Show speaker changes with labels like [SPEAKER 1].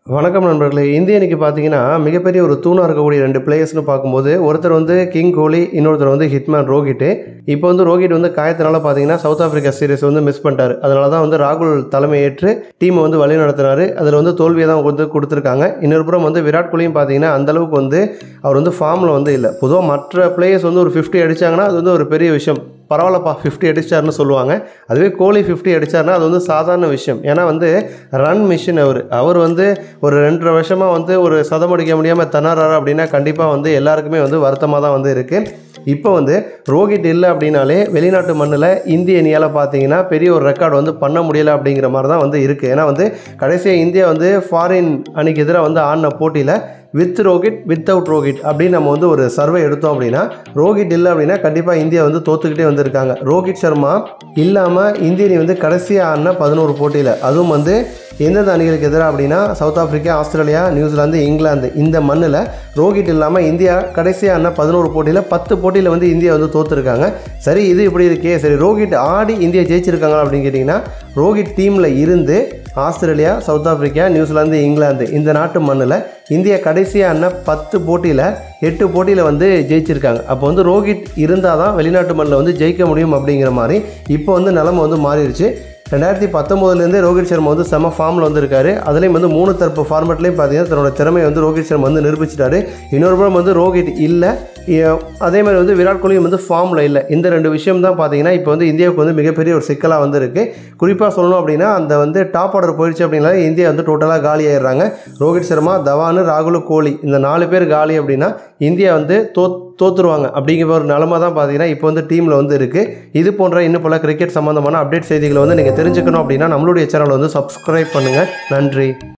[SPEAKER 1] வணக்கம் நண்பர்களே இந்திய அணிக்கு பார்த்தீங்கன்னா மிகப்பெரிய ஒரு தூணாக இருக்கக்கூடிய ரெண்டு பிளேயர்ஸ்னு பார்க்கும்போது ஒருத்தர் வந்து கிங் கோலி இன்னொருத்தர் வந்து ஹிட்மேன் ரோஹிட் இப்போ வந்து ரோஹித் வந்து காயத்தினால பார்த்தீங்கன்னா சவுத் ஆப்பிரிக்கா சீரிஸ் வந்து மிஸ் பண்ணிட்டாரு அதனால தான் வந்து ராகுல் தலைமை ஏற்று டீமை வந்து வழி நடத்தினாரு அதில் வந்து தோல்வியை தான் வந்து கொடுத்துருக்காங்க இன்னொரு புறம் வந்து விராட் கோலியும் பார்த்தீங்கன்னா அந்த அளவுக்கு வந்து அவர் வந்து ஃபார்மில் வந்து இல்லை பொதுவாக மற்ற பிளேயர்ஸ் வந்து ஒரு ஃபிஃப்டி அடிச்சாங்கன்னா அது வந்து ஒரு பெரிய விஷயம் பரவாயில்லப்பா ஃபிஃப்டி அடிச்சாருன்னு சொல்லுவாங்க அதுவே கோலி ஃபிஃப்டி அடிச்சாருன்னா அது வந்து சாதாரண விஷயம் ஏன்னா வந்து ரன் மிஷின் அவர் அவர் வந்து ஒரு ரெண்டரை வருஷமாக வந்து ஒரு சதம் அடிக்க முடியாமல் திணறாரு அப்படின்னா கண்டிப்பாக வந்து எல்லாருக்குமே வந்து வருத்தமாக தான் வந்து இருக்குது இப்போ வந்து ரோஹித் இல்லை அப்படின்னாலே வெளிநாட்டு மண்ணில் இந்திய அணியால் பார்த்தீங்கன்னா பெரிய ஒரு ரெக்கார்டு வந்து பண்ண முடியலை அப்படிங்கிற மாதிரி தான் வந்து இருக்குது ஏன்னா வந்து கடைசியாக இந்தியா வந்து ஃபாரின் அணிக்கு எதிராக வந்து ஆடின போட்டியில் வித் ரோஹித் வித்தவுட் ரோஹித் அப்படின்னு நம்ம வந்து ஒரு சர்வே எடுத்தோம் அப்படின்னா ரோஹித் இல்லை அப்படின்னா கண்டிப்பாக இந்தியா வந்து தோத்துக்கிட்டே வந்திருக்காங்க ரோஹித் சர்மா இல்லாமல் இந்திய அணி வந்து கடைசியாக ஆடின பதினோரு போட்டியில் அதுவும் வந்து எந்தெந்த அணிகளுக்கு எதிராக அப்படின்னா South Africa Australia New Zealand England இந்த மண்ணில் ரோஹித் இல்லாமல் இந்தியா கடைசியாக ஆடின பதினோரு போட்டியில் பத்து போட்டியில் வந்து இந்தியா வந்து தோற்றுருக்காங்க சரி இது இப்படி இருக்கே சரி ரோஹித் ஆடி இந்தியா ஜெயிச்சிருக்காங்களா அப்படின்னு கேட்டிங்கன்னா ரோஹித் டீமில் இருந்து Australia South Africa New Zealand England இந்த நாட்டு மண்ணில் இந்தியா கடைசியாக ஆடின பத்து போட்டியில் எட்டு போட்டியில் வந்து ஜெயிச்சிருக்காங்க அப்போ வந்து ரோஹித் இருந்தால் தான் வெளிநாட்டு மண்ணில் வந்து ஜெயிக்க முடியும் அப்படிங்கிற மாதிரி இப்போ வந்து நிலமை வந்து மாறிடுச்சு ரெண்டாயிரத்தி பத்தொம்போதுலேருந்தே ரோஹித் சர்மா வந்து செம ஃபார்மில் வந்திருக்காரு அதுலேயும் வந்து மூணு தரப்பு ஃபார்மெட்லேயும் பார்த்தீங்கன்னா தன்னோட திறமையை வந்து ரோஹித் சர்மா வந்து நிரூபிச்சிட்டாரு இன்னொரு புறம் வந்து ரோஹித் இல்லை அதே மாதிரி வந்து விராட் கோலியும் வந்து ஃபார்மில் இல்லை இந்த ரெண்டு விஷயம் தான் பார்த்தீங்கன்னா இப்போ வந்து இந்தியாவுக்கு வந்து மிகப்பெரிய ஒரு சிக்கலாக வந்து இருக்குது குறிப்பாக சொல்லணும் அப்படின்னா அந்த வந்து டாப் ஆர்டர் போயிடுச்சு அப்படின்னா இந்தியா வந்து டோட்டலாக காலி ஆயிடுறாங்க ரோஹித் சர்மா தவானு ராகுல் கோலி இந்த நாலு பேர் காலி அப்படின்னா இந்தியா வந்து தோ தோத்துருவாங்க அப்படிங்கிற ஒரு நிலமை தான் பார்த்தீங்கன்னா இப்போ வந்து டீமில் வந்து இருக்குது இது போன்ற இன்னும் பல கிரிக்கெட் சம்மந்தமான அப்டேட் செய்திகளை வந்து நீங்கள் தெரிஞ்சுக்கணும் அப்படின்னா நம்மளுடைய சேனலை வந்து சப்ஸ்கிரைப் பண்ணுங்கள் நன்றி